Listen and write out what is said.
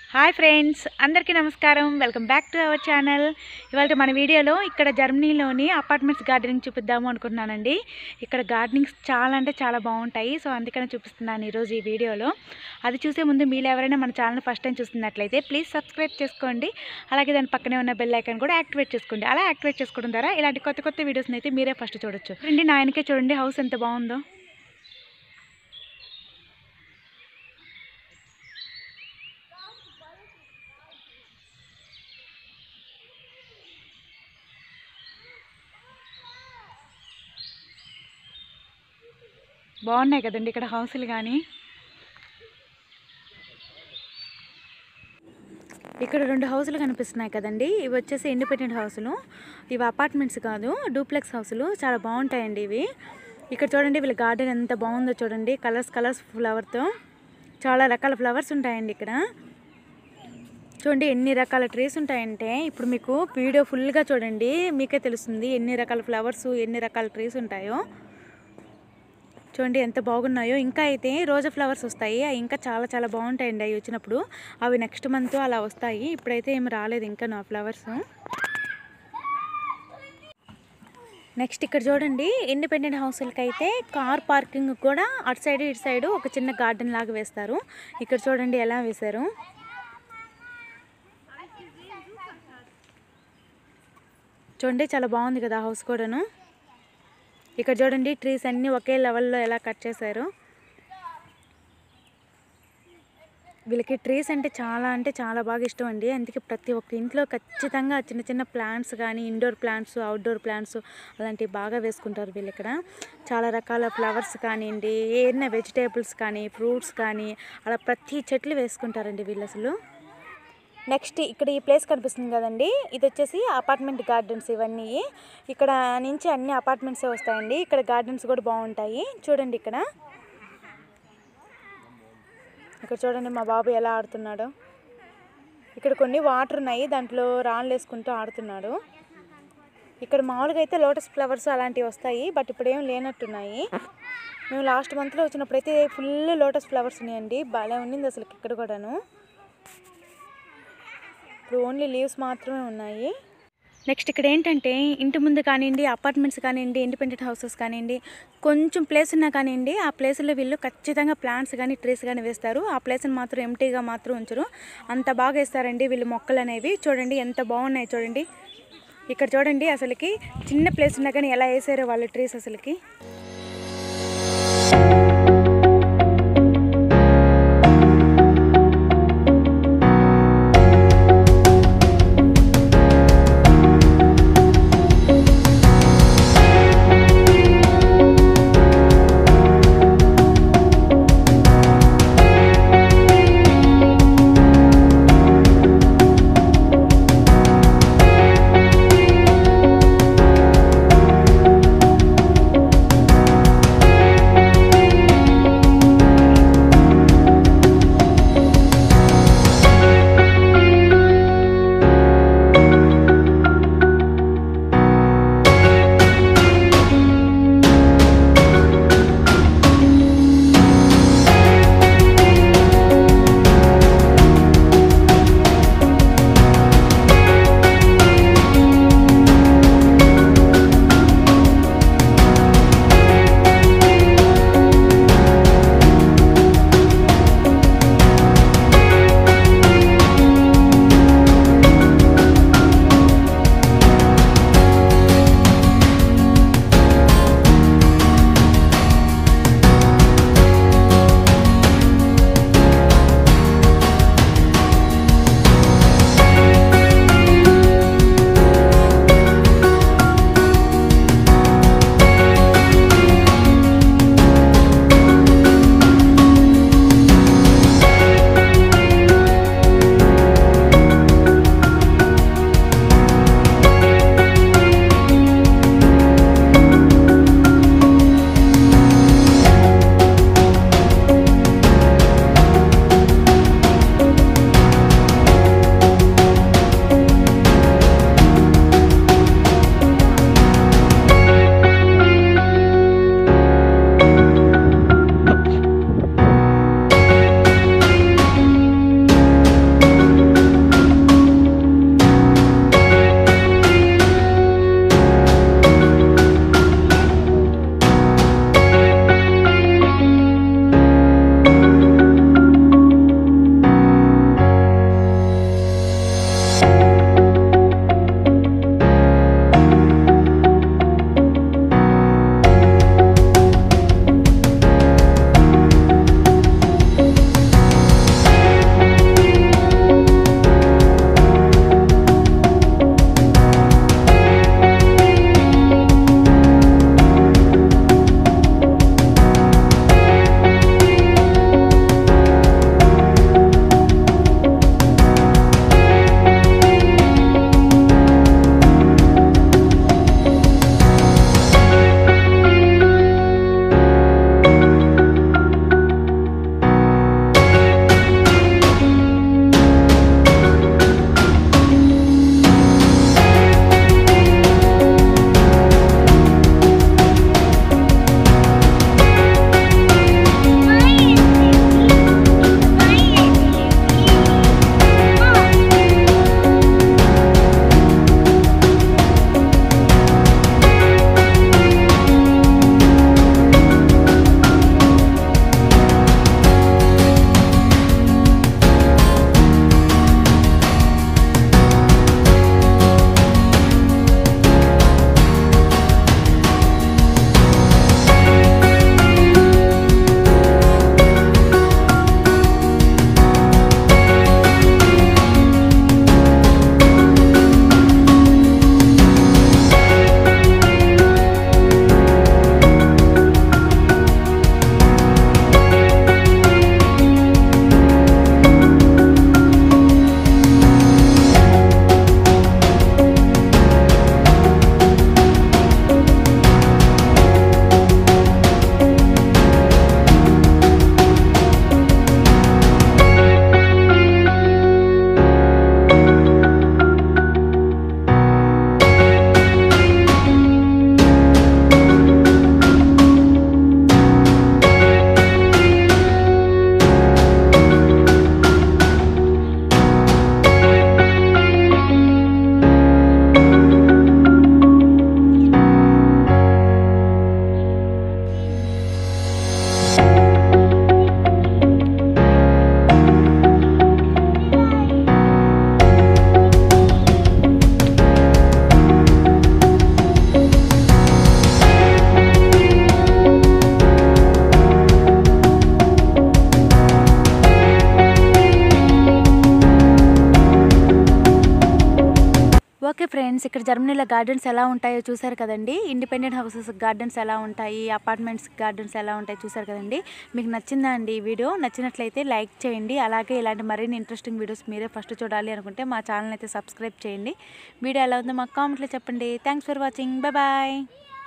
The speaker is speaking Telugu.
హాయ్ ఫ్రెండ్స్ అందరికీ నమస్కారం welcome back to our channel ఇవాళ మన వీడియోలో ఇక్కడ జర్మనీలోని అపార్ట్మెంట్స్ గార్డెనింగ్ చూపిద్దాము అనుకుంటున్నానండి ఇక్కడ గార్డెనింగ్స్ చాలా అంటే చాలా బాగుంటాయి సో అందుకనే చూపిస్తున్నాను ఈరోజు ఈ వీడియోలో అది చూసే ముందు మీరు ఎవరైనా మన ఛానల్ ఫస్ట్ టైం చూస్తున్నట్లయితే ప్లీజ్ సబ్స్క్రైబ్ చేసుకోండి అలాగే దాని పక్కనే ఉన్న బెల్ ఐకాన్ కూడా యాక్టివేట్ చేసుకోండి అలా యాక్టివేట్ చేసుకోవడం ద్వారా ఇలాంటి కొత్త కొత్త వీడియోస్ని అయితే మీరే ఫస్ట్ చూడొచ్చు రండి నా ఆయనకే చూడండి హౌస్ ఎంత బాగుందో బాగున్నాయి కదండి ఇక్కడ హౌసులు కానీ ఇక్కడ రెండు హౌసులు కనిపిస్తున్నాయి కదండి ఇవి వచ్చేసి ఇండిపెండెంట్ హౌసులు ఇవి అపార్ట్మెంట్స్ కాదు డూప్లెక్స్ హౌసులు చాలా బాగుంటాయండి ఇవి ఇక్కడ చూడండి వీళ్ళ గార్డెన్ ఎంత బాగుందో చూడండి కలర్స్ కలర్స్ ఫ్లవర్తో చాలా రకాల ఫ్లవర్స్ ఉంటాయండి ఇక్కడ చూడండి ఎన్ని రకాల ట్రీస్ ఉంటాయంటే ఇప్పుడు మీకు వీడియో ఫుల్గా చూడండి మీకే తెలుస్తుంది ఎన్ని రకాల ఫ్లవర్స్ ఎన్ని రకాల ట్రీస్ ఉంటాయో చూడండి ఎంత బాగున్నాయో ఇంకా అయితే రోజా ఫ్లవర్స్ వస్తాయి అవి ఇంకా చాలా చాలా బాగుంటాయండి అవి వచ్చినప్పుడు అవి నెక్స్ట్ మంత్ అలా వస్తాయి ఇప్పుడైతే ఏమి రాలేదు ఇంకా నా ఫ్లవర్స్ నెక్స్ట్ ఇక్కడ చూడండి ఇండిపెండెంట్ హౌస్లకి అయితే కార్ పార్కింగ్ కూడా అటు సైడ్ ఇటు సైడ్ ఒక చిన్న గార్డెన్ లాగా వేస్తారు ఇక్కడ చూడండి ఎలా వేశారు చూడండి చాలా బాగుంది కదా హౌస్ కూడాను ఇక్కడ చూడండి ట్రీస్ అన్నీ ఒకే లెవెల్లో ఎలా కట్ చేశారు వీళ్ళకి ట్రీస్ అంటే చాలా అంటే చాలా బాగా ఇష్టం అండి అందుకే ప్రతి ఒక్క ఇంట్లో ఖచ్చితంగా చిన్న చిన్న ప్లాంట్స్ కానీ ఇండోర్ ప్లాంట్స్ అవుట్డోర్ ప్లాంట్స్ అలాంటివి బాగా వేసుకుంటారు వీళ్ళు ఇక్కడ చాలా రకాల ఫ్లవర్స్ కానివ్వండి ఏదైనా వెజిటేబుల్స్ కానీ ఫ్రూట్స్ కానీ అలా ప్రతి చెట్లు వేసుకుంటారండి వీళ్ళు అసలు నెక్స్ట్ ఇక్కడ ఈ ప్లేస్ కనిపిస్తుంది కదండి ఇది వచ్చేసి అపార్ట్మెంట్ గార్డెన్స్ ఇవన్నీ ఇక్కడ నుంచి అన్ని అపార్ట్మెంట్స్ వస్తాయండి ఇక్కడ గార్డెన్స్ కూడా బాగుంటాయి చూడండి ఇక్కడ ఇక్కడ చూడండి మా బాబు ఎలా ఆడుతున్నాడో ఇక్కడ కొన్ని వాటర్ ఉన్నాయి దాంట్లో రాళ్ళు వేసుకుంటూ ఆడుతున్నాడు ఇక్కడ మామూలుగా అయితే లోటస్ ఫ్లవర్స్ అలాంటివి వస్తాయి బట్ ఇప్పుడు ఏం లేనట్టున్నాయి మేము లాస్ట్ మంత్లో వచ్చినప్పుడైతే ఫుల్ లోటస్ ఫ్లవర్స్ ఉన్నాయండి భలే ఉండింది అసలు ఇక్కడ కూడాను ఇప్పుడు ఓన్లీ లీవ్స్ మాత్రమే ఉన్నాయి నెక్స్ట్ ఇక్కడ ఏంటంటే ఇంటి ముందు కానివ్వండి అపార్ట్మెంట్స్ కానివ్వండి ఇండిపెండెంట్ హౌసెస్ కానివ్వండి కొంచెం ప్లేస్ ఉన్నా కానివ్వండి ఆ ప్లేస్లో వీళ్ళు ఖచ్చితంగా ప్లాంట్స్ కానీ ట్రీస్ కానీ వేస్తారు ఆ ప్లేస్ని మాత్రం ఎంటీగా మాత్రం ఉంచరు అంత బాగా వేస్తారండి వీళ్ళు మొక్కలు అనేవి చూడండి ఎంత బాగున్నాయి చూడండి ఇక్కడ చూడండి అసలుకి చిన్న ప్లేస్ ఉన్నా కానీ ఎలా వేసారో వాళ్ళ ట్రీస్ అసలుకి ఓకే ఫ్రెండ్స్ ఇక్కడ జర్మనీలో గార్డెన్స్ ఎలా ఉంటాయో చూసారు కదండి ఇండిపెండెంట్ హౌసెస్ గార్డెన్స్ ఎలా ఉంటాయి అపార్ట్మెంట్స్ గార్డెన్స్ ఎలా ఉంటాయి చూసారు కదండి మీకు నచ్చిందా అండి ఈ వీడియో నచ్చినట్లయితే లైక్ చేయండి అలాగే ఇలాంటి మరిన్ని ఇంట్రెస్టింగ్ వీడియోస్ మీరే ఫస్ట్ చూడాలి అనుకుంటే మా ఛానల్ అయితే సబ్స్క్రైబ్ చేయండి వీడియో ఎలా ఉందో మాకు కామెంట్లో చెప్పండి thanks for watching bye bye